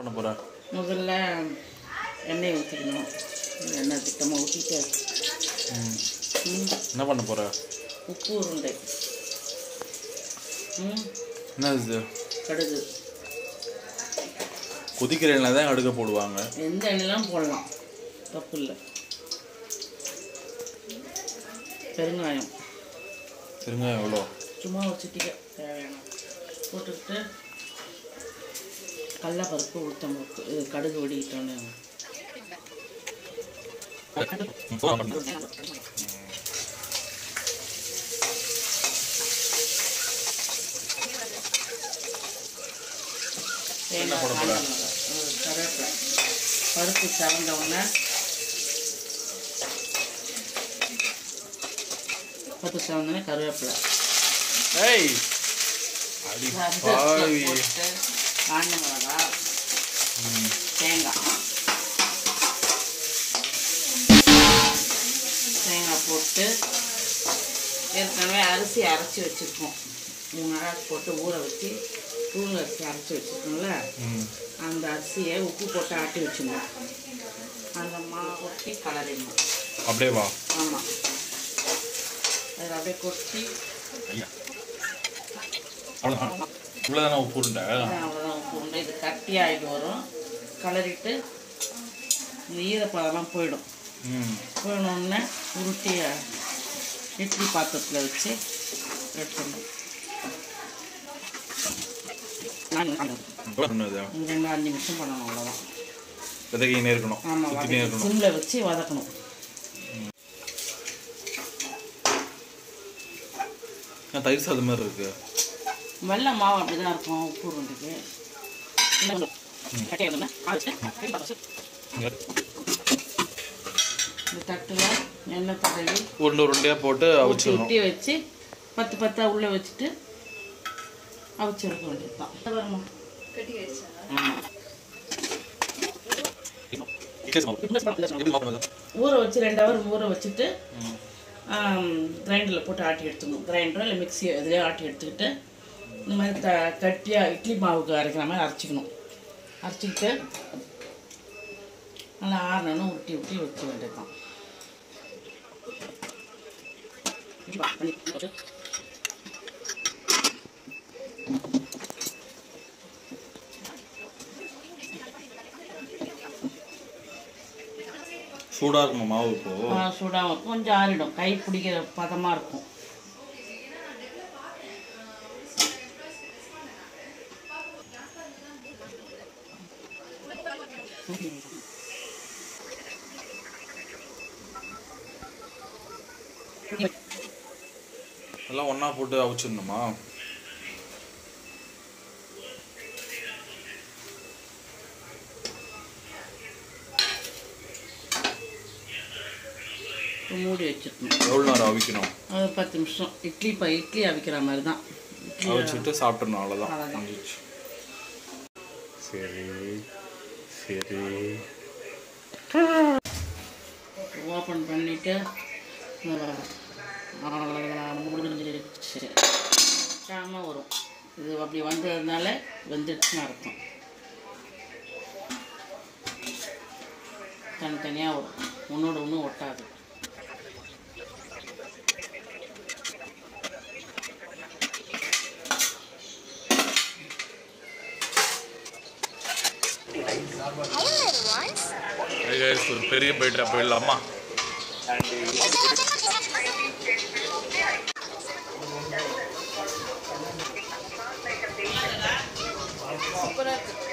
பண்ண போற முதல்ல எண்ணெய் ஊற்றிக்கணும் எண்ணெய் திட்டமாக ஊற்றிட்டு ம் ம், என்ன பண்ண போற உப்பு உருண்டை ம் என்ன இது கடுகு கொதிக்கிற எண்ணெய் தான் அடுக்க போடுவாங்க எந்த எண்ணெய்லாம் போடலாம் தப்பு இல்லை பெருங்காயம் பெருங்காயம் எவ்வளோ சும்மா ஒரு சிட்டிக்க தேவையான போட்டுக்கிட்டு கடலப்பருப்பு உளுத்தம்பருப்பு இது கடுகு வெடிக்கிட்டோன்னு தேங்காய் போட போற? காஞ்ச மிளகாய், ஒரு கருவேப்பிலை பருப்பு சவந்த உடனே பருப்பு சவந்தோடனே கருவேப்பிலை ஏய் அடி வந்து பாவி போட்டு காஞ்ச மிளகாய் ம். தேங்காய் தேங்காய் போட்டு ஏற்கனவே அரிசி அரைச்சி வச்சுருக்கோம் மூணு நாள் போட்டு ஊற வச்சு தூள் அரிசி அரைச்சி வச்சுருக்கோம்ல ம் அந்த அரிசியை உப்பு போட்டு ஆட்டி வச்சுருந்தோம் அந்த மாவு கொட்டி கலரிடணும் அப்படியே வா ஆமாம் அதில் அப்படியே கொட்டி அவ்வளோதான் இவ்வளோதானே உப்பு உருண்டை அவ்வளோதான் உப்பு உண்டு இது கட்டியாகிட்டு வரும் கலரிட்டு இந்த ஈரப்பதம்லாம் போயிடும் ம் போயிடணுன்னே உருட்டி இட்லி பாத்திரத்தில் வச்சு எடுத்துடணும் பண்ணது ரெண்டு அஞ்சு நிமிஷம் பண்ணணும் அவ்வளோதான் விதைக்கினே இருக்கணும் ஆமாம் சுற்றினே வதக்கி இருக்கணும் சிம்மில் வச்சு வதக்கணும் ஏன் தயிர் சாதம் மாதிரி இருக்கு வெள்ளை மாவு அப்படி தான் இருக்கும் உப்பு உருண்டைக்கு இந்த தட்டில் எண்ணெய் தடவி உருண்டை உருண்டையாக போட்டு ஊற்றி அவிச்சிடணும் ஊற்றி வச்சு பத்து பத்தா உள்ளே வச்சுட்டு அவிச்சு எடுக்க வேண்டியது தான் வருமா ஆமாம் ஊற வச்சு ரெண்டு ஹவர் ஊற வச்சுட்டு கிரைண்டரில் போட்டு ஆட்டி எடுத்துக்கணும் கிரைண்டரோ இல்லை மிக்ஸி இதுலேயே ஆட்டி எடுத்துக்கிட்டு இந்த மாதிரி த கட்டியாக இட்லி மாவுக்கு அரைக்கிற மாதிரி அரைச்சிக்கணும் அரைச்சிக்கிட்டு நல்லா ஆறணும் உருட்டி உருட்டி வச்சு வேண்டியது தான் சூடாக இருக்கணும் மாவு இப்போ சூடாக இருக்கும் கொஞ்சம் ஆறிடும் கை பிடிக்கிற பதமாக இருக்கும் எல்லாம் ஒன்றா போட்டு அவிச்சிடணுமா மூடி வச்சிருக்கணும் எவ்வளோ நேரம் அவிக்கணும் அது பத்து நிமிஷம் இட்லி ப இட்லி அவிக்கிற மாதிரி தான் இட்லி அவிச்சிட்டு சாப்பிட்றணும் அவ்வளோதான் அவ்வளவுதான். முடிஞ்சிச்சு சரி சரி ஓப்பன் பண்ணிவிட்டு முடிஞ்சிருச்சு சாம வரும் இது அப்படி வந்ததுனால வெந்துடுச்சுன்னு அர்த்தம் தனித்தனியாக வரும் ஒன்றோட ஒன்று ஒட்டாது ஒரு பெரிய பைட்டா போயிடலாமா சூப்பராக இருக்குது